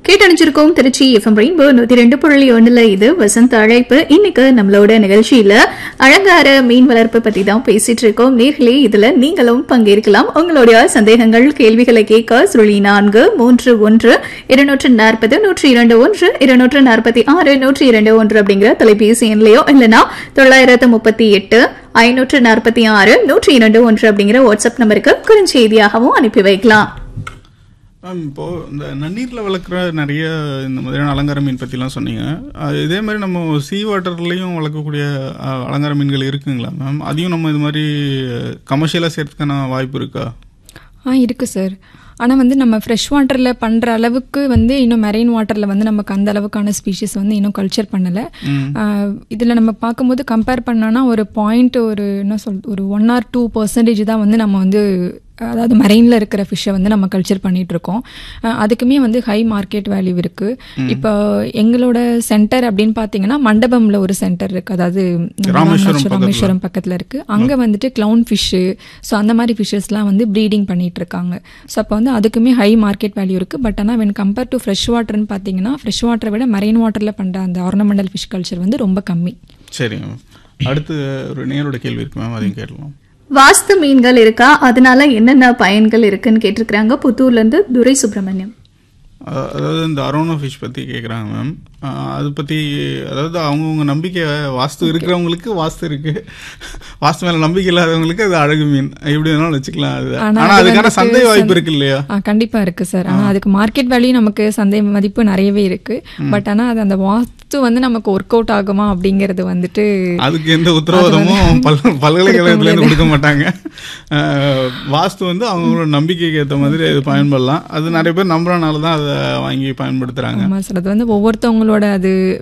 கேட்டணிச்சிருக்கோம் Trichy FM rainbow நூத்தி ரெண்டு புள்ளி ஒண்ணுல இது வசந்த அழைப்பு இன்னைக்கு நம்மளோட நிகழ்ச்சியில அலங்கார மீன் வளர்ப்பு பத்தி தான் பேசிட்டு இருக்கோம் நேர்களே இதுல நீங்களும் பங்கேற்கலாம் உங்களுடைய சந்தேகங்கள் கேள்விகளை கேட்க சுருளி நான்கு மூன்று ஒன்று இருநூற்று நாற்பது நூற்றி இரண்டு ஒன்று இருநூற்று நாற்பத்தி ஆறு நூற்றி இரண்டு ஒன்று அப்படிங்கிற தொலைபேசி எண்லையோ இல்லைன்னா தொள்ளாயிரத்து முப்பத்தி எட்டு ஐநூற்று நாற்பத்தி ஆறு நூற்றி இரண்டு ஒன்று அப்படிங்கிற வாட்ஸ்அப் நம்பருக்கு குறுஞ்செய்தியாகவும் அனுப்பி வைக்கலாம் மேம் இப்போ இந்த நன்னீரில் வளர்க்குற நிறைய இந்த மாதிரியான அலங்கார மீன் பற்றிலாம் சொன்னீங்க அது இதே மாதிரி நம்ம சீ வாட்டர்லேயும் வளர்க்கக்கூடிய அஹ், அலங்கார மீன்கள் இருக்குங்களா மேம் அதையும் நம்ம இது மாதிரி கமர்ஷியலாக சேர்த்துக்கான வாய்ப்பு இருக்கா ஆ இருக்குது சார் ஆனால் வந்து நம்ம ஃப்ரெஷ் வாட்டரில் பண்ணுற அளவுக்கு வந்து இன்னும் மெரெயின் வாட்டரில் வந்து நமக்கு அந்த அளவுக்கான ஸ்பீஷிஸ் வந்து இன்னும் கல்ச்சர் பண்ணலை இதில் நம்ம பார்க்கும்போது கம்பேர் பண்ணோன்னா ஒரு பாயிண்ட் ஒரு என்ன சொல் ஒரு ஒன் ஆர் டூ பர்சன்டேஜ் தான் வந்து நம்ம வந்து அதாவது மரெயினில் இருக்கிற ஃபிஷ்ஷை வந்து நம்ம கல்ச்சர் பண்ணிட்டு இருக்கோம் அஹ் அதுக்குமே வந்து ஹை மார்க்கெட் வேல்யூ இருக்கு இப்போ எங்களோட சென்டர் அப்படின்னு பார்த்தீங்கன்னா மண்டபம்ல ஒரு சென்டர் இருக்கு அதாவது நம்ம ராமேஸ்வரம் பக்கத்துல. ராமேஸ்வரம் பக்கத்தில் இருக்கு அங்கே வந்துட்டு க்ளவுன் ஃபிஷ்ஷு ஸோ அந்த மாதிரி ஃபிஷ்ஷஸ்லாம் வந்து ப்ரீடிங் பண்ணிட்டு இருக்காங்க ஸோ அப்போ வந்து அதுக்குமே ஹை மார்க்கெட் வேல்யூ இருக்கு பட் ஆனால் வென் கம்பேர் டு ஃப்ரெஷ் வாட்டர்னு பார்த்தீங்கன்னா ஃப்ரெஷ் வாட்டரை விட மரைன் வாட்டரில் பண்ணுற அந்த ஆர்னமெண்டல் ஃபிஷ் கல்ச்சர் வந்து ரொம்ப கம்மி சரிங்க மேம் அடுத்து ஒரு நேரோட கேள்வி இருக்கு மேம் அதையும் கேட்கலாம் வாஸ்து மீன்கள் இருக்கா அதனால என்னென்ன பயன்கள் இருக்குன்னு கேட்டிருக்கிறாங்க புத்தூர்ல இருந்து துரை சுப்பிரமணியம் அஹ், அதாவது இந்த அரோனோ ஃபிஷ் பற்றி கேட்குறாங்க மேம் அது பற்றி அதாவது அவங்கவுங்க நம்பிக்கை வாஸ்து இருக்கிறவங்களுக்கு வாஸ்து இருக்கு வாஸ்து மேலே நம்பிக்கை இல்லாதவங்களுக்கு அது அழகு மீன் எப்படி வேணாலும் வச்சுக்கலாம் அது ஆனா ஆனால் அது அதுக்கான வந்துட்டு சந்தை வாய்ப்பு சந்தை- இருக்கு இல்லையா ஆ கண்டிப்பா இருக்கு சார் ஆனா அதுக்கு மார்க்கெட் வேல்யூ நமக்கு சந்தை மதிப்பு நிறையவே இருக்கு பட் ஆனா அது அந்த வாஸ்து வந்து நமக்கு ஒர்க் அவுட் ஆகுமா அப்படிங்கிறது வந்துட்டு அதுக்கு எந்த உத்தரவாதமும் பல் பல்கலைக்கழகத்துல இருந்து கொடுக்க மாட்டாங்க அஹ், வாஸ்து வந்து அவங்களோட நம்பிக்கைக்கு ஏற்ற மாதிரி அது பயன்படலாம் அது நிறைய பேர் நம்புறனால தான் அதை வாங்கி பயன்படுத்துறாங்க ஆமா சார் அது வந்து ஒவ்வொருத்தவங்களோட அது